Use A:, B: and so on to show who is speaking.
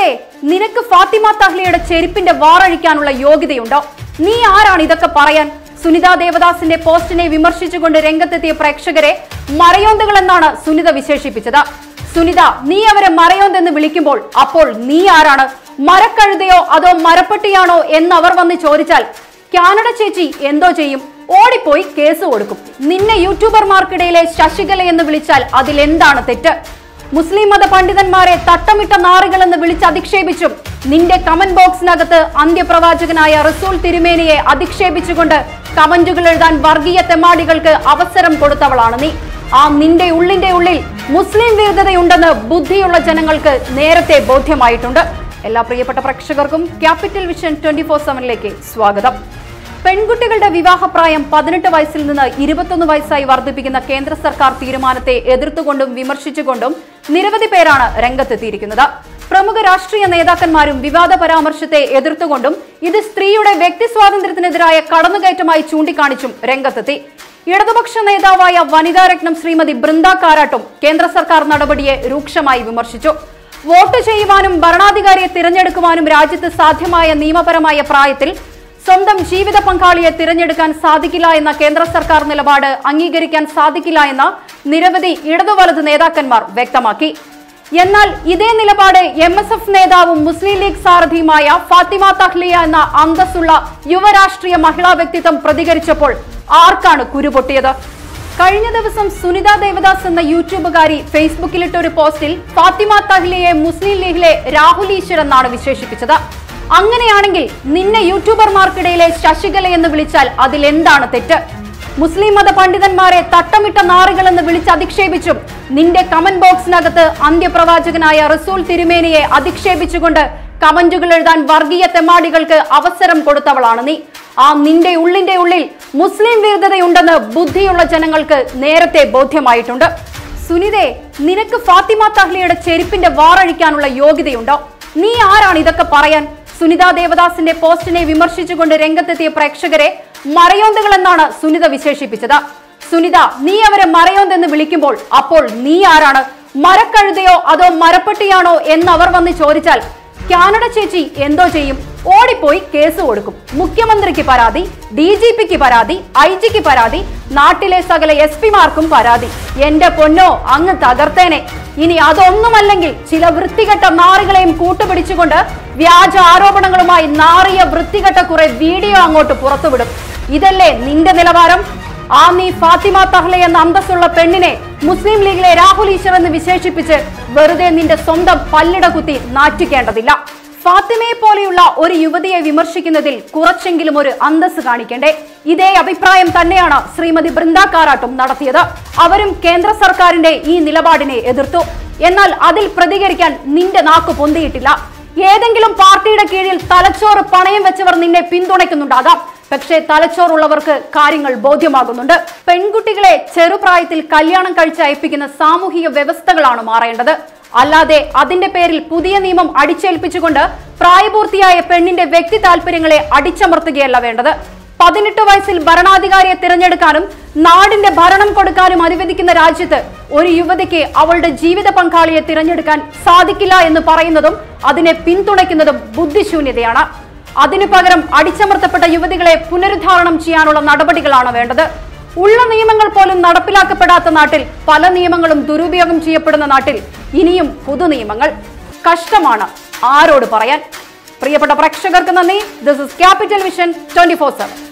A: സുനിതേ നിനക്ക് ഫാത്തിമ തഹ്ലിയുടെ ചെരുപ്പിന്റെ വാറഴിക്കാനുള്ള യോഗ്യതയുണ്ടോ നീ ആരാണ് ഇതൊക്കെ പറയാൻ സുനിത ദേവദാസിന്റെ പോസ്റ്റിനെ വിമർശിച്ചുകൊണ്ട് രംഗത്തെത്തിയ പ്രേക്ഷകരെ മറയോന്തകൾ എന്നാണ് സുനിത വിശേഷിപ്പിച്ചത് സുനിത നീ അവരെ മറയോന്തെന്ന് വിളിക്കുമ്പോൾ അപ്പോൾ നീ ആരാണ് മരക്കഴുതയോ അതോ മരപ്പട്ടിയാണോ എന്ന് അവർ വന്ന് ചോദിച്ചാൽ കാനഡ ചേച്ചി എന്തോ ചെയ്യും ഓടിപ്പോയി കേസ് കൊടുക്കും നിന്നെ യൂട്യൂബർമാർക്കിടയിലെ ശശികല എന്ന് വിളിച്ചാൽ അതിലെന്താണ് തെറ്റ് മുസ്ലിം മത പണ്ഡിതന്മാരെ തട്ടമിട്ട നാറുകൾ എന്ന് വിളിച്ച് അധിക്ഷേപിച്ചും നിന്റെ കമന്റ് ബോക്സിനകത്ത് അന്ത്യപ്രവാചകനായ റസൂൽ തിരുമേനിയെ അധിക്ഷേപിച്ചുകൊണ്ട് കമന്റുകൾ എഴുതാൻ വർഗീയ തെമ്മാടികൾക്ക് അവസരം കൊടുത്തവളാണ് നീ ആ നിന്റെ ഉള്ളിന്റെ ഉള്ളിൽ മുസ്ലിം വിരുദ്ധതയുണ്ടെന്ന് ബുദ്ധിയുള്ള ജനങ്ങൾക്ക് നേരത്തെ ബോധ്യമായിട്ടുണ്ട് എല്ലാ പ്രിയപ്പെട്ട പ്രേക്ഷകർക്കും ക്യാപിറ്റൽ വിഷൻ ട്വന്റി ഫോർ സെവനിലേക്ക് സ്വാഗതം പെൺകുട്ടികളുടെ വിവാഹപ്രായം പതിനെട്ട് വയസ്സിൽ നിന്ന് ഇരുപത്തൊന്ന് വയസ്സായി വർദ്ധിപ്പിക്കുന്ന കേന്ദ്ര സർക്കാർ തീരുമാനത്തെ എതിർത്തുകൊണ്ടും വിമർശിച്ചുകൊണ്ടും നിരവധി പേരാണ് രംഗത്തെത്തിയിരിക്കുന്നത് പ്രമുഖ രാഷ്ട്രീയ നേതാക്കന്മാരും വിവാദ പരാമർശത്തെ എതിർത്തുകൊണ്ടും ഇത് സ്ത്രീയുടെ വ്യക്തി സ്വാതന്ത്ര്യത്തിനെതിരായ കടന്നുകയറ്റമായി ചൂണ്ടിക്കാണിച്ചും രംഗത്തെത്തി ഇടതുപക്ഷ നേതാവായ വനിതാരത്നം ശ്രീമതി ബൃന്ദ കാരാട്ടും കേന്ദ്ര സർക്കാർ നടപടിയെ രൂക്ഷമായി വിമർശിച്ചു വോട്ട് ചെയ്യുവാനും ഭരണാധികാരിയെ തിരഞ്ഞെടുക്കുവാനും രാജ്യത്ത് സാധ്യമായ നിയമപരമായ പ്രായത്തിൽ സ്വന്തം ജീവിത പങ്കാളിയെ തിരഞ്ഞെടുക്കാൻ സാധിക്കില്ല എന്ന കേന്ദ്ര സർക്കാർ നിലപാട് അംഗീകരിക്കാൻ സാധിക്കില്ല എന്ന നിരവധി ഇടതു വലത് നേതാക്കന്മാർ വ്യക്തമാക്കി എന്നാൽ ഇതേ നിലപാട് എം എസ് എഫ് നേതാവും മുസ്ലിം ലീഗ് സാരഥിയുമായ ഫാത്തിമ തഹ്ലിയ എന്ന അന്തസ്സുള്ള യുവരാഷ്ട്രീയ മഹിളാ വ്യക്തിത്വം പ്രതികരിച്ചപ്പോൾ ആർക്കാണ് കുരുപൊട്ടിയത് കഴിഞ്ഞ ദിവസം സുനിത ദേവദാസ് എന്ന യൂട്യൂബുകാരി ഫേസ്ബുക്കിലിട്ട ഒരു പോസ്റ്റിൽ ഫാത്തിമ തഹ്ലിയെ മുസ്ലിം ലീഗിലെ രാഹുൽ ഈശ്വർ എന്നാണ് വിശേഷിപ്പിച്ചത് അങ്ങനെയാണെങ്കിൽ നിന്നെ യൂട്യൂബർമാർക്കിടയിലെ ശശികല എന്ന് വിളിച്ചാൽ അതിലെന്താണ് തെറ്റ് മുസ്ലിം മത പണ്ഡിതന്മാരെ തട്ടമിട്ട നാറുകൾ എന്ന് വിളിച്ച് അധിക്ഷേപിച്ചും നിന്റെ കമന്റ് ബോക്സിനകത്ത് അന്ത്യപ്രവാചകനായ റസൂൽ തിരുമേനിയെ അധിക്ഷേപിച്ചുകൊണ്ട് കമന്റുകൾ എഴുതാൻ വർഗീയ തെമ്മാടികൾക്ക് അവസരം കൊടുത്തവളാണ് നീ ആ നിന്റെ ഉള്ളിന്റെ ഉള്ളിൽ മുസ്ലിം വിരുദ്ധതയുണ്ടെന്ന് ബുദ്ധിയുള്ള ജനങ്ങൾക്ക് നേരത്തെ ബോധ്യമായിട്ടുണ്ട് സുനിതേ നിനക്ക് ഫാത്തിമ തഹ്ലിയുടെ ചെരുപ്പിന്റെ വാറഴിക്കാനുള്ള യോഗ്യതയുണ്ടോ നീ ആരാണ് ഇതൊക്കെ പറയാൻ സുനിത ദേവദാസിന്റെ പോസ്റ്റിനെ വിമർശിച്ചുകൊണ്ട് രംഗത്തെത്തിയ പ്രേക്ഷകരെ മറയോന്തകൾ എന്നാണ് സുനിത വിശേഷിപ്പിച്ചത് സുനിത നീ അവരെ മറയോന്തെന്ന് വിളിക്കുമ്പോൾ അപ്പോൾ നീ ആരാണ് മരക്കഴുതയോ അതോ മരപ്പട്ടിയാണോ എന്ന് അവർ വന്ന് ചോദിച്ചാൽ കാനഡ ചേച്ചി എന്തോ ചെയ്യും ഓടിപ്പോയി കേസ് കൊടുക്കും മുഖ്യമന്ത്രിക്ക് പരാതി ഡി ജി പിക്ക് പരാതി ഐ ജിക്ക് പരാതി നാട്ടിലെ സകല എസ് പിമാർക്കും പരാതി എന്റെ പൊന്നോ അങ്ങ് തകർത്തേനെ ഇനി അതൊന്നുമല്ലെങ്കിൽ ചില വൃത്തികെട്ട നാറുകളെയും കൂട്ടുപിടിച്ചുകൊണ്ട് വ്യാജ ആരോപണങ്ങളുമായി നാറിയ വൃത്തികെട്ട കുറെ വീഡിയോ അങ്ങോട്ട് പുറത്തുവിടും ഇതല്ലേ നിന്റെ നിലവാരം ആ നീ ഫാത്തിമ തഹ്ല എന്ന അന്തസ്സുള്ള പെണ്ണിനെ മുസ്ലിം ലീഗിലെ രാഹുൽ ഈശ്വർ എന്ന് വിശേഷിപ്പിച്ച് വെറുതെ നിന്റെ സ്വന്തം പല്ലിട കുത്തി നാറ്റിക്കേണ്ടതില്ല ഫാത്തിമയെ പോലെയുള്ള ഒരു യുവതിയെ വിമർശിക്കുന്നതിൽ കുറച്ചെങ്കിലും ഒരു അന്തസ് കാണിക്കേണ്ടേ ഇതേ അഭിപ്രായം തന്നെയാണ് ശ്രീമതി ബൃന്ദ കാരാട്ടും നടത്തിയത് അവരും കേന്ദ്ര സർക്കാരിന്റെ ഈ നിലപാടിനെ എതിർത്തു എന്നാൽ അതിൽ പ്രതികരിക്കാൻ നിന്റെ നാക്ക് പൊന്തിയിട്ടില്ല ഏതെങ്കിലും പാർട്ടിയുടെ കീഴിൽ തലച്ചോറ് പണയം വെച്ചവർ നിന്നെ പിന്തുണയ്ക്കുന്നുണ്ടാകാം പക്ഷേ തലച്ചോറുള്ളവർക്ക് കാര്യങ്ങൾ ബോധ്യമാകുന്നുണ്ട് പെൺകുട്ടികളെ ചെറുപ്രായത്തിൽ കല്യാണം കഴിച്ച് അയപ്പിക്കുന്ന സാമൂഹിക വ്യവസ്ഥകളാണ് മാറേണ്ടത് അല്ലാതെ അതിന്റെ പേരിൽ പുതിയ നിയമം അടിച്ചേൽപ്പിച്ചുകൊണ്ട് പ്രായപൂർത്തിയായ പെണ്ണിന്റെ വ്യക്തി താല്പര്യങ്ങളെ അടിച്ചമർത്തുകയല്ല വേണ്ടത് പതിനെട്ട് വയസ്സിൽ ഭരണാധികാരിയെ തിരഞ്ഞെടുക്കാനും നാടിന്റെ ഭരണം കൊടുക്കാനും അനുവദിക്കുന്ന രാജ്യത്ത് ഒരു യുവതിക്ക് അവളുടെ ജീവിത പങ്കാളിയെ തിരഞ്ഞെടുക്കാൻ സാധിക്കില്ല എന്ന് പറയുന്നതും അതിനെ പിന്തുണയ്ക്കുന്നതും ബുദ്ധിശൂന്യതയാണ് അതിനു പകരം അടിച്ചമർത്തപ്പെട്ട യുവതികളെ പുനരുദ്ധാരണം ചെയ്യാനുള്ള നടപടികളാണ് വേണ്ടത് ഉള്ള നിയമങ്ങൾ പോലും നടപ്പിലാക്കപ്പെടാത്ത നാട്ടിൽ പല നിയമങ്ങളും ദുരുപയോഗം ചെയ്യപ്പെടുന്ന നാട്ടിൽ ഇനിയും പുതു നിയമങ്ങൾ കഷ്ടമാണ് ആരോട് പറയാൻ പ്രിയപ്പെട്ട പ്രേക്ഷകർക്ക് നന്ദി this is capital vision twenty four seven